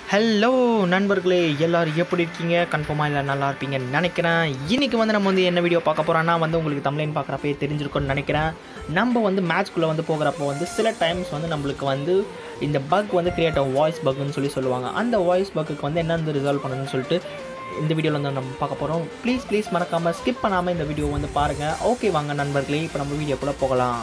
hello நண்பர்களே எல்லாரும் எப்படி இருக்கீங்க கன்ஃபார்மாக இல்லை நல்லா இருப்பீங்கன்னு நினைக்கிறேன் இன்றைக்கி வந்து நம்ம வந்து என்ன வீடியோ பார்க்க போகிறோன்னா வந்து உங்களுக்கு தமிழ்லைன் பார்க்குறப்பே தெரிஞ்சிருக்கும்னு நினைக்கிறேன் நம்ம வந்து மேட்ச்குள்ளே வந்து போகிறப்போ வந்து சில டைம்ஸ் வந்து நம்மளுக்கு வந்து இந்த பக் வந்து கிரியேட் ஆகும் வாய்ஸ் பக்குன்னு சொல்லி சொல்லுவாங்க அந்த வாய்ஸ் பக்குக்கு வந்து என்ன வந்து ரிசால்வ் பண்ணணும்னு சொல்லிட்டு இந்த வீடியோவில் வந்து நம்ம பார்க்க போகிறோம் ப்ளீஸ் ப்ளீஸ் மறக்காமல் ஸ்கிப் பண்ணாமல் இந்த வீடியோ வந்து பாருங்கள் ஓகே வாங்க நண்பர்களே இப்போ நம்ம வீடியோக்குள்ளே போகலாம்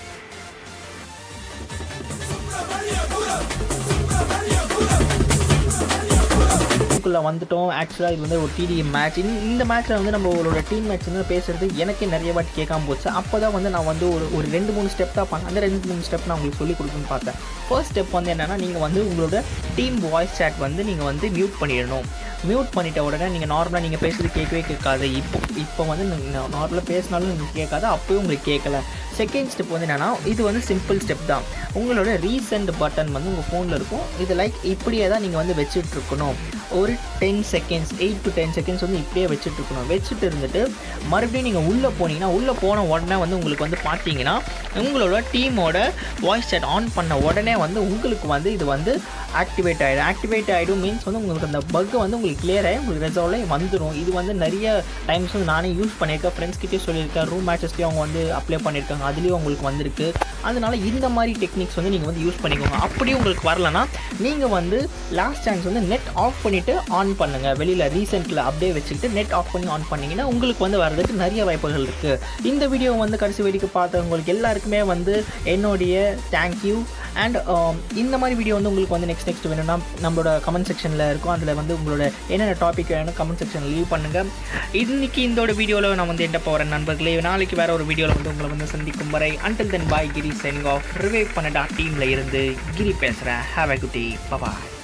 குள்ளே வந்துட்டோம் ஆக்சுவலாக இது வந்து ஒரு டிடிஎம் மேட்ச் இந்த மேட்ச்சில் வந்து நம்மளோட டீம் மேட்ச் வந்து பேசுகிறது எனக்கே நிறைய வாட்டி கேட்காம போச்சு அப்போ தான் வந்து நான் வந்து ஒரு ஒரு ரெண்டு மூணு ஸ்டெப் தான் பண்ணேன் அந்த ரெண்டு மூணு ஸ்டெப் நான் உங்களுக்கு சொல்லி கொடுக்கணும்னு பார்த்தேன் ஃபர்ஸ்ட் ஸ்டெப் வந்து என்னென்னா நீங்கள் வந்து உங்களோட டீம் வாய்ஸ் சேட் வந்து நீங்கள் வந்து மியூட் பண்ணிடணும் மியூட் பண்ணிட்ட உடனே நீங்கள் நார்மலாக நீங்கள் பேசுறது கேட்கவே கேட்காது இப்போ இப்போ வந்து நீங்கள் நார்மலாக பேசினாலும் நீங்கள் கேட்காது அப்போயும் உங்களுக்கு கேட்கல செகண்ட் ஸ்டெப் வந்து என்னென்னா இது வந்து சிம்பிள் ஸ்டெப் தான் உங்களோட ரீசெண்ட் பட்டன் வந்து உங்கள் ஃபோனில் இருக்கும் இது லைக் இப்படியே தான் நீங்கள் வந்து வச்சுட்டு இருக்கணும் ஒரு ten seconds eight to ten seconds வந்து இப்படியே வச்சுட்டு இருக்கணும் வச்சுட்டு இருந்துட்டு மறுபடியும் நீங்கள் உள்ளே போனீங்கன்னா உள்ளே போன உடனே வந்து உங்களுக்கு வந்து பார்த்தீங்கன்னா உங்களோட டீமோட வாய்ஸ் சேட் ஆன் பண்ண உடனே வந்து உங்களுக்கு வந்து இது வந்து ஆக்டிவேட் ஆகிடும் ஆக்டிவேட் ஆகிடும் மீன்ஸ் வந்து உங்களுக்கு அந்த பக் வந்து உங்களுக்கு கிளியர் ஆகி உங்களுக்கு ரெசால்வ் வந்துடும் இது வந்து நிறைய டைம்ஸ் வந்து நானே யூஸ் பண்ணியிருக்கேன் ஃப்ரெண்ட்ஸ் கிட்டே சொல்லியிருக்கேன் ரூம் மேட்சஸ்லேயும் அவங்க வந்து அப்ளை பண்ணியிருக்காங்க அதுலேயும் உங்களுக்கு வந்திருக்கு அதனால இந்த மாதிரி டெக்னிக்ஸ் வந்து நீங்கள் வந்து யூஸ் பண்ணிக்கோங்க அப்படியே உங்களுக்கு வரலனா நீங்கள் வந்து லாஸ்ட் சான்ஸ் வந்து நெட் ஆஃப் பண்ணிவிட்டு ஆன் பண்ணுங்கள் வெளியில் ரீசெண்டில் அப்படியே வச்சுக்கிட்டு நெட் ஆஃப் பண்ணி ஆன் பண்ணிங்கன்னா உங்களுக்கு வந்து வரதுக்கு நிறைய வாய்ப்புகள் இருக்குது இந்த வீடியோ வந்து கடைசி வரைக்கும் பார்த்தவங்களுக்கு எல்லாருக்குமே வந்து என்னுடைய தேங்க்யூ அண்ட் இந்த மாதிரி வீடியோ வந்து உங்களுக்கு வந்து நெக்ஸ்ட் நெக்ஸ்ட் வேணும்னா நம்மளோட கமெண்ட் செக்ஷனில் இருக்கும் அதில் வந்து உங்களோட என்னென்ன டாபிக் வேணும் கமெண்ட் செக்ஷனில் லீவ் பண்ணுங்கள் இன்னைக்கு இதோட வீடியோவில் நான் வந்து என்ன போகிறேன் நண்பர்களே நாளைக்கு வேறு ஒரு வீடியோவில் வந்து உங்களை வந்து சந்திக்கும் வரை அன்டில் தென் பாய் கிரி சென்க் ஆஃப் ரிவைவ் பண்ணடா டீமில் இருந்து கிரி பேசுகிறேன் ஹாவ் அ குட்டி பபாய்